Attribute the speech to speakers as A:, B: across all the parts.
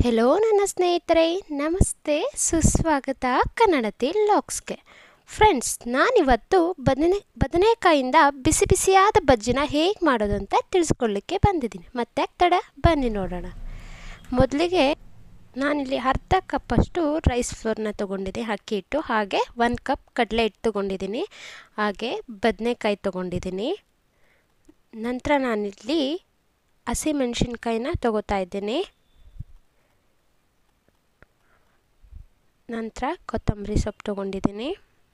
A: hello ನನ್ನ ಸ್ನೇಹಿತರೆ ನಮಸ್ತೆ ಸುಸ್ವಾಗತ ಕನ್ನಡತಿ ಲಾಕ್ಸ್ಗೆ ಫ್ರೆಂಡ್ಸ್ ನಾನಿವತ್ತು ಬದನೆ ಬದನೆಕಾಯಿಂದ ಬಿಸಿ ಬಿಸಿಯಾದ ಬಜ್ಜಿನ ಹೇಗೆ ಮಾಡೋದು ಅಂತ ತಿಳಿಸ್ಕೊಳ್ಳಿಕ್ಕೆ ಬಂದಿದ್ದೀನಿ ಮತ್ತೆ ತಡ ಬನ್ನಿ ನೋಡೋಣ ಮೊದಲಿಗೆ ನಾನಿಲ್ಲಿ ಅರ್ಧ ಕಪ್ಪಷ್ಟು ರೈಸ್ ಫ್ಲೋರ್ನ ತೊಗೊಂಡಿದ್ದೆ ಅಕ್ಕಿ ಹಿಟ್ಟು ಹಾಗೆ ಒಂದು ಕಪ್ ಕಡಲೆ ಹಿಟ್ಟು ತೊಗೊಂಡಿದ್ದೀನಿ ಹಾಗೆ ಬದನೆಕಾಯಿ ತೊಗೊಂಡಿದ್ದೀನಿ ನಂತರ ನಾನಿಲ್ಲಿ ಹಸಿಮೆಣಸಿನ್ಕಾಯಿನ ತೊಗೋತಾ ಇದ್ದೀನಿ ನಂತರ ಕೊತ್ತಂಬರಿ ಸೊಪ್ಪು ತೊಗೊಂಡಿದ್ದೀನಿ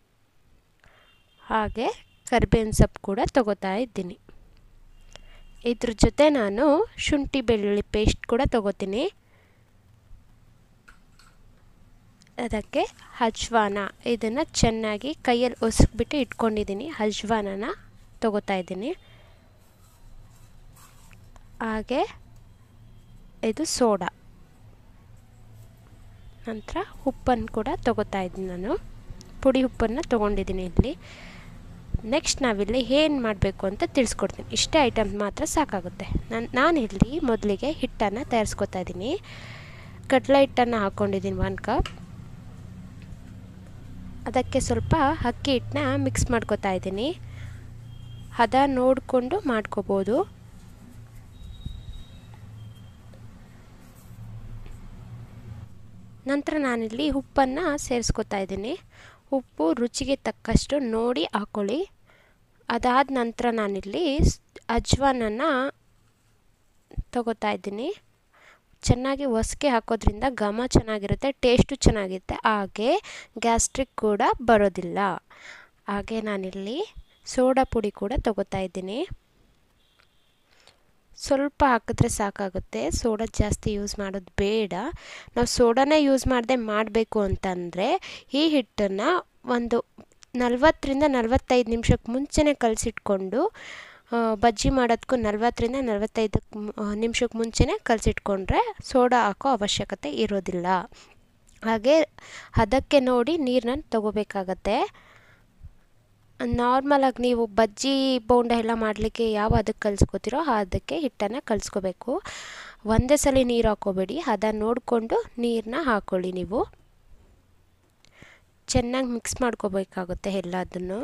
A: ಹಾಗೆ ಕರಿಬೇವಿನ ಸೊಪ್ಪು ಕೂಡ ತೊಗೋತಾ ಇದ್ದೀನಿ ಇದ್ರ ಜೊತೆ ನಾನು ಶುಂಠಿ ಬೆಳ್ಳುಳ್ಳಿ ಪೇಸ್ಟ್ ಕೂಡ ತೊಗೋತೀನಿ ಅದಕ್ಕೆ ಹಜ್ವಾನ ಇದನ್ನು ಚೆನ್ನಾಗಿ ಕೈಯಲ್ಲಿ ಒಸಕ್ಬಿಟ್ಟು ಇಟ್ಕೊಂಡಿದ್ದೀನಿ ಹಜ್ವಾನನ ತೊಗೋತಾ ಇದ್ದೀನಿ ಹಾಗೆ ಇದು ಸೋಡಾ ನಂತರ ಉಪ್ಪನ್ನು ಕೂಡ ತೊಗೋತಾ ಇದ್ದೀನಿ ನಾನು ಪುಡಿ ಉಪ್ಪನ್ನು ತೊಗೊಂಡಿದ್ದೀನಿ ಇಲ್ಲಿ ನೆಕ್ಸ್ಟ್ ನಾವಿಲ್ಲಿ ಏನು ಮಾಡಬೇಕು ಅಂತ ತಿಳಿಸ್ಕೊಡ್ತೀನಿ ಇಷ್ಟೇ ಐಟಮ್ ಮಾತ್ರ ಸಾಕಾಗುತ್ತೆ ನಾನು ನಾನಿಲ್ಲಿ ಮೊದಲಿಗೆ ಹಿಟ್ಟನ್ನು ತಯಾರಿಸ್ಕೊತಾ ಇದ್ದೀನಿ ಕಡಲೆ ಹಿಟ್ಟನ್ನು ಹಾಕ್ಕೊಂಡಿದ್ದೀನಿ ಒನ್ ಕಪ್ ಅದಕ್ಕೆ ಸ್ವಲ್ಪ ಅಕ್ಕಿ ಹಿಟ್ಟನ್ನ ಮಿಕ್ಸ್ ಮಾಡ್ಕೊತಾ ಇದ್ದೀನಿ ಹದ ನೋಡಿಕೊಂಡು ಮಾಡ್ಕೋಬೋದು ನಂತರ ನಾನಿಲ್ಲಿ ಉಪ್ಪನ್ನು ಸೇರಿಸ್ಕೊತಾ ಇದ್ದೀನಿ ಉಪ್ಪು ರುಚಿಗೆ ತಕ್ಕಷ್ಟು ನೋಡಿ ಹಾಕ್ಕೊಳ್ಳಿ ಅದಾದ ನಂತರ ನಾನಿಲ್ಲಿ ಅಜ್ವಾನನ್ನು ತಗೋತಾ ಇದ್ದೀನಿ ಚೆನ್ನಾಗಿ ಒಸಕೆ ಹಾಕೋದ್ರಿಂದ ಘಮ ಚೆನ್ನಾಗಿರುತ್ತೆ ಟೇಸ್ಟು ಚೆನ್ನಾಗಿರುತ್ತೆ ಹಾಗೆ ಗ್ಯಾಸ್ಟ್ರಿಕ್ ಕೂಡ ಬರೋದಿಲ್ಲ ಹಾಗೆ ನಾನಿಲ್ಲಿ ಸೋಡಾ ಪುಡಿ ಕೂಡ ತಗೋತಾ ಇದ್ದೀನಿ ಸ್ವಲ್ಪ ಹಾಕಿದ್ರೆ ಸಾಕಾಗುತ್ತೆ ಸೋಡಾ ಜಾಸ್ತಿ ಯೂಸ್ ಮಾಡೋದು ಬೇಡ ನಾವು ಸೋಡಾನೇ ಯೂಸ್ ಮಾಡದೆ ಮಾಡಬೇಕು ಅಂತಂದರೆ ಈ ಹಿಟ್ಟನ್ನು ಒಂದು ನಲ್ವತ್ತರಿಂದ ನಲ್ವತ್ತೈದು ನಿಮಿಷಕ್ಕೆ ಮುಂಚೆನೇ ಕಲಸಿಟ್ಕೊಂಡು ಬಜ್ಜಿ ಮಾಡೋದಕ್ಕೂ ನಲ್ವತ್ತರಿಂದ ನಲ್ವತ್ತೈದು ನಿಮಿಷಕ್ಕೆ ಮುಂಚೆನೇ ಕಲಸಿಟ್ಕೊಂಡ್ರೆ ಸೋಡಾ ಹಾಕೋ ಅವಶ್ಯಕತೆ ಇರೋದಿಲ್ಲ ಹಾಗೆ ಅದಕ್ಕೆ ನೋಡಿ ನೀರನ್ನ ತಗೋಬೇಕಾಗತ್ತೆ ನಾರ್ಮಲಾಗಿ ನೀವು ಬಜ್ಜಿ ಬೋಂಡ ಎಲ್ಲ ಮಾಡಲಿಕ್ಕೆ ಯಾವ ಅದಕ್ಕೆ ಕಲಿಸ್ಕೋತಿರೋ ಅದಕ್ಕೆ ಹಿಟ್ಟನ್ನು ಕಲಿಸ್ಕೋಬೇಕು ಒಂದೇ ಸಲ ನೀರು ಹಾಕೋಬೇಡಿ ಅದನ್ನು ನೋಡಿಕೊಂಡು ನೀರನ್ನ ಹಾಕ್ಕೊಳ್ಳಿ ನೀವು ಚೆನ್ನಾಗಿ ಮಿಕ್ಸ್ ಮಾಡ್ಕೋಬೇಕಾಗುತ್ತೆ ಎಲ್ಲದನ್ನು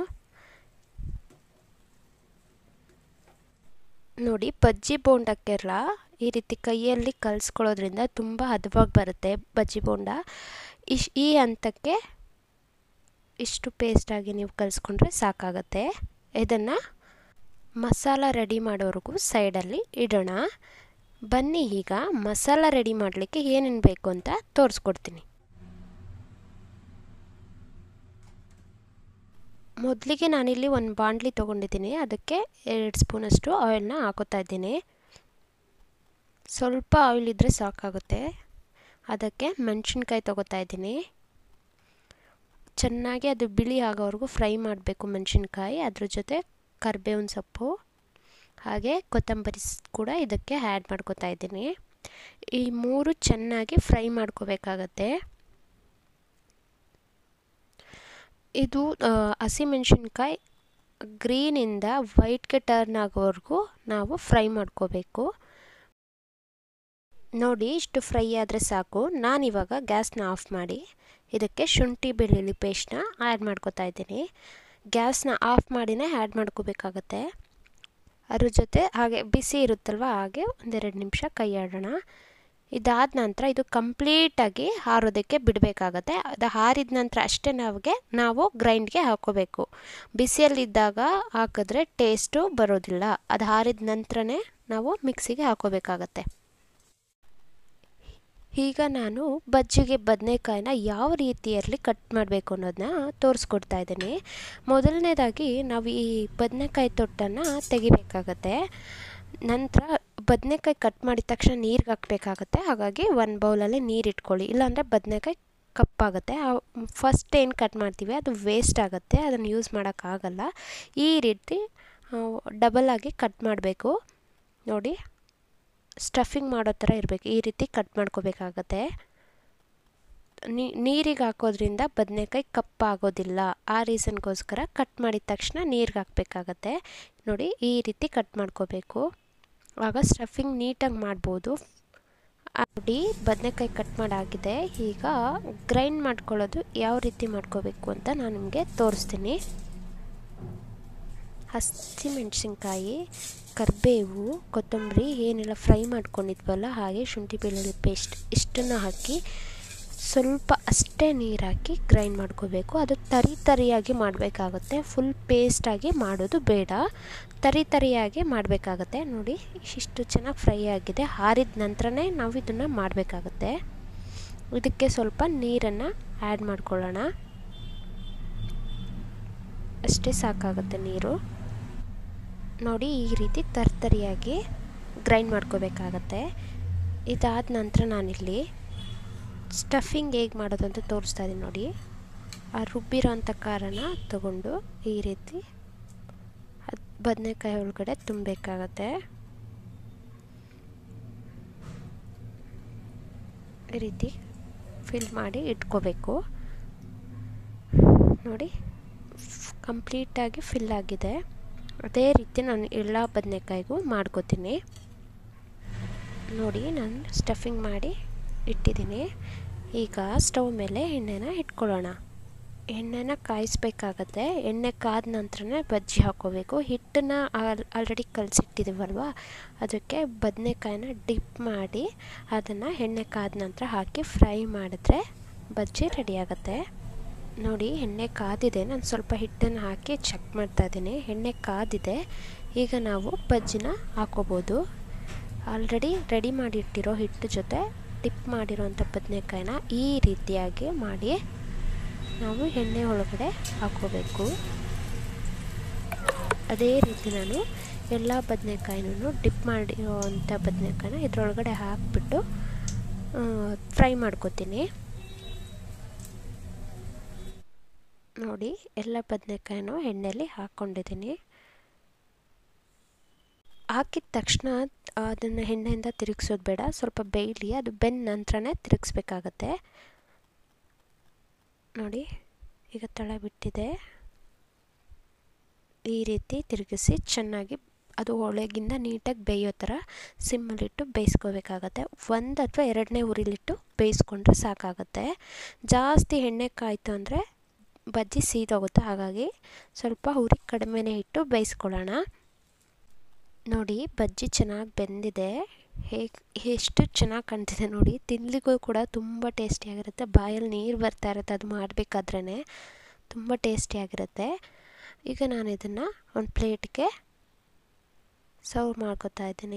A: ನೋಡಿ ಬಜ್ಜಿ ಬೋಂಡಕ್ಕೆಲ್ಲ ಈ ರೀತಿ ಕೈಯಲ್ಲಿ ಕಲಿಸ್ಕೊಳ್ಳೋದ್ರಿಂದ ತುಂಬ ಹದವಾಗಿ ಬರುತ್ತೆ ಬಜ್ಜಿ ಬೋಂಡ ಇಶ್ ಈ ಹಂತಕ್ಕೆ ಇಷ್ಟು ಪೇಸ್ಟಾಗಿ ನೀವು ಕಲಿಸ್ಕೊಂಡ್ರೆ ಸಾಕಾಗತ್ತೆ ಇದನ್ನು ಮಸಾಲ ರೆಡಿ ಮಾಡೋವರೆಗೂ ಸೈಡಲ್ಲಿ ಇಡೋಣ ಬನ್ನಿ ಈಗ ಮಸಾಲ ರೆಡಿ ಮಾಡಲಿಕ್ಕೆ ಏನೇನು ಬೇಕು ಅಂತ ತೋರಿಸ್ಕೊಡ್ತೀನಿ ಮೊದಲಿಗೆ ನಾನಿಲ್ಲಿ ಒಂದು ಬಾಣಲಿ ತೊಗೊಂಡಿದ್ದೀನಿ ಅದಕ್ಕೆ ಎರಡು ಸ್ಪೂನಷ್ಟು ಆಯಿಲ್ನ ಹಾಕೋತಾ ಇದ್ದೀನಿ ಸ್ವಲ್ಪ ಆಯಿಲ್ ಇದ್ದರೆ ಸಾಕಾಗುತ್ತೆ ಅದಕ್ಕೆ ಮೆಣಸಿನ್ಕಾಯಿ ತೊಗೋತಾ ಇದ್ದೀನಿ ಚೆನ್ನಾಗಿ ಅದು ಬಿಳಿ ಆಗೋವರೆಗೂ ಫ್ರೈ ಮಾಡಬೇಕು ಮೆಣಸಿನ್ಕಾಯಿ ಅದ್ರ ಜೊತೆ ಕರಿಬೇವಿನ ಸೊಪ್ಪು ಹಾಗೆ ಕೊತ್ತಂಬರಿ ಕೂಡ ಇದಕ್ಕೆ ಆ್ಯಡ್ ಮಾಡ್ಕೋತಾ ಇದ್ದೀನಿ ಈ ಮೂರು ಚೆನ್ನಾಗಿ ಫ್ರೈ ಮಾಡ್ಕೋಬೇಕಾಗತ್ತೆ ಇದು ಹಸಿಮೆಣ್ಸಿನ್ಕಾಯಿ ಗ್ರೀನಿಂದ ವೈಟ್ಗೆ ಟರ್ನ್ ಆಗೋವರೆಗೂ ನಾವು ಫ್ರೈ ಮಾಡ್ಕೋಬೇಕು ನೋಡಿ ಇಷ್ಟು ಫ್ರೈ ಆದರೆ ಸಾಕು ನಾನಿವಾಗ ಗ್ಯಾಸ್ನ ಆಫ್ ಮಾಡಿ ಇದಕ್ಕೆ ಶುಂಠಿ ಬೆಳ್ಳುಳ್ಳಿ ಪೇಸ್ಟ್ನ ಆ್ಯಡ್ ಮಾಡ್ಕೋತಾ ಇದ್ದೀನಿ ಗ್ಯಾಸ್ನ ಆಫ್ ಮಾಡಿನೇ ಆ್ಯಡ್ ಮಾಡ್ಕೋಬೇಕಾಗತ್ತೆ ಅದ್ರ ಜೊತೆ ಹಾಗೆ ಬಿಸಿ ಇರುತ್ತಲ್ವ ಹಾಗೆ ಒಂದೆರಡು ನಿಮಿಷ ಕೈ ಆಡೋಣ ಇದಾದ ನಂತರ ಇದು ಕಂಪ್ಲೀಟಾಗಿ ಹಾರೋದಕ್ಕೆ ಬಿಡಬೇಕಾಗತ್ತೆ ಅದು ಹಾರಿದ ನಂತರ ಅಷ್ಟೇ ನಾವಿಗೆ ನಾವು ಗ್ರೈಂಡ್ಗೆ ಹಾಕೋಬೇಕು ಬಿಸಿಯಲ್ಲಿದ್ದಾಗ ಹಾಕಿದ್ರೆ ಟೇಸ್ಟು ಬರೋದಿಲ್ಲ ಅದು ಹಾರಿದ ನಂತರನೇ ನಾವು ಮಿಕ್ಸಿಗೆ ಹಾಕೋಬೇಕಾಗತ್ತೆ ಈಗ ನಾನು ಬಜ್ಜಿಗೆ ಬದನೆಕಾಯಿನ ಯಾವ ರೀತಿಯಲ್ಲಿ ಕಟ್ ಮಾಡಬೇಕು ಅನ್ನೋದನ್ನ ತೋರಿಸ್ಕೊಡ್ತಾ ಇದ್ದೀನಿ ಮೊದಲನೇದಾಗಿ ನಾವು ಈ ಬದನೆಕಾಯಿ ತೊಟ್ಟನ್ನು ತೆಗಿಬೇಕಾಗತ್ತೆ ನಂತರ ಬದನೆಕಾಯಿ ಕಟ್ ಮಾಡಿದ ತಕ್ಷಣ ನೀರಿಗೆ ಹಾಕಬೇಕಾಗತ್ತೆ ಹಾಗಾಗಿ ಒಂದು ಬೌಲಲ್ಲಿ ನೀರು ಇಟ್ಕೊಳ್ಳಿ ಇಲ್ಲಾಂದರೆ ಬದನೆಕಾಯಿ ಕಪ್ಪಾಗುತ್ತೆ ಫಸ್ಟ್ ಏನು ಕಟ್ ಮಾಡ್ತೀವಿ ಅದು ವೇಸ್ಟ್ ಆಗುತ್ತೆ ಅದನ್ನು ಯೂಸ್ ಮಾಡೋಕ್ಕಾಗಲ್ಲ ಈ ರೀತಿ ಡಬಲಾಗಿ ಕಟ್ ಮಾಡಬೇಕು ನೋಡಿ ಸ್ಟಫಿಂಗ್ ಮಾಡೋ ಥರ ಇರಬೇಕು ಈ ರೀತಿ ಕಟ್ ಮಾಡ್ಕೋಬೇಕಾಗತ್ತೆ ನೀರಿಗೆ ಹಾಕೋದ್ರಿಂದ ಬದನೆಕಾಯಿ ಕಪ್ಪಾಗೋದಿಲ್ಲ ಆ ರೀಸನ್ಗೋಸ್ಕರ ಕಟ್ ಮಾಡಿದ ತಕ್ಷಣ ನೀರಿಗೆ ಹಾಕಬೇಕಾಗತ್ತೆ ನೋಡಿ ಈ ರೀತಿ ಕಟ್ ಮಾಡ್ಕೋಬೇಕು ಆಗ ಸ್ಟಫಿಂಗ್ ನೀಟಾಗಿ ಮಾಡ್ಬೋದು ನೋಡಿ ಬದನೆಕಾಯಿ ಕಟ್ ಮಾಡಾಗಿದೆ ಈಗ ಗ್ರೈಂಡ್ ಮಾಡ್ಕೊಳ್ಳೋದು ಯಾವ ರೀತಿ ಮಾಡ್ಕೋಬೇಕು ಅಂತ ನಾನು ನಿಮಗೆ ತೋರಿಸ್ತೀನಿ ಹಸಿಮೆಣಸಿನ್ಕಾಯಿ ಕರಿಬೇವು ಕೊತ್ತಂಬರಿ ಏನೆಲ್ಲ ಫ್ರೈ ಮಾಡ್ಕೊಂಡಿದ್ವಲ್ಲ ಹಾಗೆ ಶುಂಠಿ ಬೆಳ್ಳುಳ್ಳಿ ಪೇಸ್ಟ್ ಇಷ್ಟನ್ನು ಹಾಕಿ ಸ್ವಲ್ಪ ಅಷ್ಟೇ ನೀರು ಹಾಕಿ ಗ್ರೈಂಡ್ ಮಾಡ್ಕೋಬೇಕು ಅದು ತರಿ ತರಿಯಾಗಿ ಮಾಡಬೇಕಾಗುತ್ತೆ ಫುಲ್ ಪೇಸ್ಟಾಗಿ ಮಾಡೋದು ಬೇಡ ತರಿ ತರಿಯಾಗಿ ಮಾಡಬೇಕಾಗತ್ತೆ ನೋಡಿ ಇಷ್ಟು ಚೆನ್ನಾಗಿ ಫ್ರೈ ಆಗಿದೆ ಆರಿದ ನಂತರನೇ ನಾವು ಇದನ್ನು ಮಾಡಬೇಕಾಗತ್ತೆ ಇದಕ್ಕೆ ಸ್ವಲ್ಪ ನೀರನ್ನು ಆ್ಯಡ್ ಮಾಡ್ಕೊಳ್ಳೋಣ ಅಷ್ಟೇ ಸಾಕಾಗುತ್ತೆ ನೀರು ನೋಡಿ ಈ ರೀತಿ ತರ್ತರಿಯಾಗಿ ಗ್ರೈಂಡ್ ಮಾಡ್ಕೋಬೇಕಾಗತ್ತೆ ಇದಾದ ನಂತರ ನಾನಿಲ್ಲಿ ಸ್ಟಫಿಂಗ್ ಹೇಗೆ ಮಾಡೋದು ಅಂತ ತೋರಿಸ್ತಾ ಇದ್ದೀನಿ ನೋಡಿ ಆ ರುಬ್ಬಿರೋ ಅಂಥ ಕಾರಣ ತಗೊಂಡು ಈ ರೀತಿ ಬದನೆಕಾಯಿ ಒಳಗಡೆ ತುಂಬಬೇಕಾಗತ್ತೆ ಈ ರೀತಿ ಫಿಲ್ ಮಾಡಿ ಇಟ್ಕೋಬೇಕು ನೋಡಿ ಕಂಪ್ಲೀಟಾಗಿ ಫಿಲ್ ಆಗಿದೆ ಅದೇ ರೀತಿ ನಾನು ಎಲ್ಲ ಬದನೆಕಾಯಿಗೂ ಮಾಡ್ಕೋತೀನಿ ನೋಡಿ ನಾನು ಸ್ಟಫಿಂಗ್ ಮಾಡಿ ಇಟ್ಟಿದ್ದೀನಿ ಈಗ ಸ್ಟವ್ ಮೇಲೆ ಎಣ್ಣೆನ ಇಟ್ಕೊಳ್ಳೋಣ ಎಣ್ಣೆನ ಕಾಯಿಸ್ಬೇಕಾಗತ್ತೆ ಎಣ್ಣೆ ಕಾದ ನಂತರನೇ ಬಜ್ಜಿ ಹಾಕ್ಕೋಬೇಕು ಹಿಟ್ಟನ್ನ ಆಲ್ರೆಡಿ ಕಲಸಿಟ್ಟಿದ್ದೀವಲ್ವ ಅದಕ್ಕೆ ಬದನೆಕಾಯಿನ ಡಿಪ್ ಮಾಡಿ ಅದನ್ನು ಎಣ್ಣೆ ಕಾದ ನಂತರ ಹಾಕಿ ಫ್ರೈ ಮಾಡಿದ್ರೆ ಬಜ್ಜಿ ರೆಡಿ ಆಗುತ್ತೆ ನೋಡಿ ಎಣ್ಣೆ ಕಾದಿದೆ ನಾನು ಸ್ವಲ್ಪ ಹಿಟ್ಟನ್ನು ಹಾಕಿ ಚೆಕ್ ಮಾಡ್ತಾ ಇದ್ದೀನಿ ಎಣ್ಣೆ ಕಾದಿದೆ ಈಗ ನಾವು ಬಜ್ಜಿನ ಹಾಕೋಬೋದು ಆಲ್ರೆಡಿ ರೆಡಿ ಮಾಡಿಟ್ಟಿರೋ ಹಿಟ್ಟು ಜೊತೆ ಟಿಪ್ ಮಾಡಿರೋಂಥ ಬದನೆಕಾಯಿನ ಈ ರೀತಿಯಾಗಿ ಮಾಡಿ ನಾವು ಎಣ್ಣೆ ಒಳಗಡೆ ಹಾಕೋಬೇಕು ಅದೇ ರೀತಿ ನಾನು ಎಲ್ಲ ಬದನೆಕಾಯಿನೂ ಡಿಪ್ ಮಾಡಿರೋವಂಥ ಬದನೆಕಾಯಿನ ಇದರೊಳಗಡೆ ಹಾಕಿಬಿಟ್ಟು ಫ್ರೈ ಮಾಡ್ಕೋತೀನಿ ನೋಡಿ ಎಲ್ಲ ಬದನೆಕಾಯಿನೂ ಎಣ್ಣೆಯಲ್ಲಿ ಹಾಕ್ಕೊಂಡಿದ್ದೀನಿ ಹಾಕಿದ ತಕ್ಷಣ ಅದನ್ನು ಎಣ್ಣೆಯಿಂದ ತಿರುಗಿಸೋದು ಬೇಡ ಸ್ವಲ್ಪ ಬೇಯಲಿ ಅದು ಬೆಂದ ನಂತರನೇ ತಿರುಗಿಸ್ಬೇಕಾಗತ್ತೆ ನೋಡಿ ಈಗ ತಳ ಬಿಟ್ಟಿದೆ ಈ ರೀತಿ ತಿರುಗಿಸಿ ಚೆನ್ನಾಗಿ ಅದು ಒಳಗಿಂದ ನೀಟಾಗಿ ಬೇಯೋ ಥರ ಸಿಮ್ಮಲ್ಲಿಟ್ಟು ಬೇಯಿಸ್ಕೋಬೇಕಾಗತ್ತೆ ಒಂದು ಅಥವಾ ಎರಡನೇ ಉರಿಲಿಟ್ಟು ಬೇಯಿಸ್ಕೊಂಡ್ರೆ ಸಾಕಾಗತ್ತೆ ಜಾಸ್ತಿ ಎಣ್ಣೆ ಕಾಯ್ತು ಅಂದರೆ ಬಜ್ಜಿ ಸೀದೋಗುತ್ತೆ ಹಾಗಾಗಿ ಸ್ವಲ್ಪ ಉರಿ ಕಡಿಮೆನೇ ಇಟ್ಟು ಬೇಯಿಸ್ಕೊಳ್ಳೋಣ ನೋಡಿ ಬಜ್ಜಿ ಚೆನ್ನಾಗಿ ಬೆಂದಿದೆ ಹೇಗೆ ಎಷ್ಟು ಚೆನ್ನಾಗಿ ಕಾಣ್ತಿದೆ ನೋಡಿ ತಿನ್ನಲಿಗೂ ಕೂಡ ತುಂಬ ಟೇಸ್ಟಿಯಾಗಿರುತ್ತೆ ಬಾಯಲ್ಲಿ ನೀರು ಬರ್ತಾ ಇರುತ್ತೆ ಅದು ಮಾಡಬೇಕಾದ್ರೇ ತುಂಬ ಟೇಸ್ಟಿಯಾಗಿರುತ್ತೆ ಈಗ ನಾನು ಇದನ್ನು ಒಂದು ಪ್ಲೇಟ್ಗೆ ಸರ್ವ್ ಮಾಡ್ಕೊತಾ ಇದ್ದೀನಿ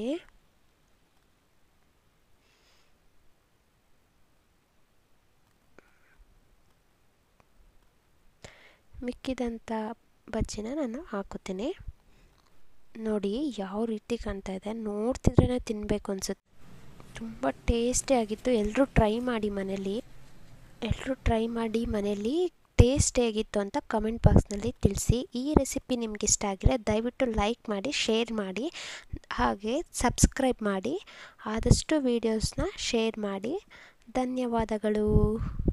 A: ಮಿಕ್ಕಿದಂಥ ಬಜ್ಜಿನ ನಾನು ಹಾಕೋತೀನಿ ನೋಡಿ ಯಾವ ರೀತಿ ಕಾಣ್ತಾ ಇದೆ ನೋಡ್ತಿದ್ರೇ ತಿನ್ನಬೇಕು ಅನ್ಸುತ್ತೆ ತುಂಬ ಟೇಸ್ಟಿಯಾಗಿತ್ತು ಎಲ್ಲರೂ ಟ್ರೈ ಮಾಡಿ ಮನೇಲಿ ಎಲ್ಲರೂ ಟ್ರೈ ಮಾಡಿ ಮನೇಲಿ ಟೇಸ್ಟ್ ಹೇಗಿತ್ತು ಅಂತ ಕಮೆಂಟ್ ಬಾಕ್ಸ್ನಲ್ಲಿ ತಿಳಿಸಿ ಈ ರೆಸಿಪಿ ನಿಮ್ಗೆ ಇಷ್ಟ ಆಗಿದ್ರೆ ದಯವಿಟ್ಟು ಲೈಕ್ ಮಾಡಿ ಶೇರ್ ಮಾಡಿ ಹಾಗೆ ಸಬ್ಸ್ಕ್ರೈಬ್ ಮಾಡಿ ಆದಷ್ಟು ವೀಡಿಯೋಸ್ನ ಶೇರ್ ಮಾಡಿ ಧನ್ಯವಾದಗಳು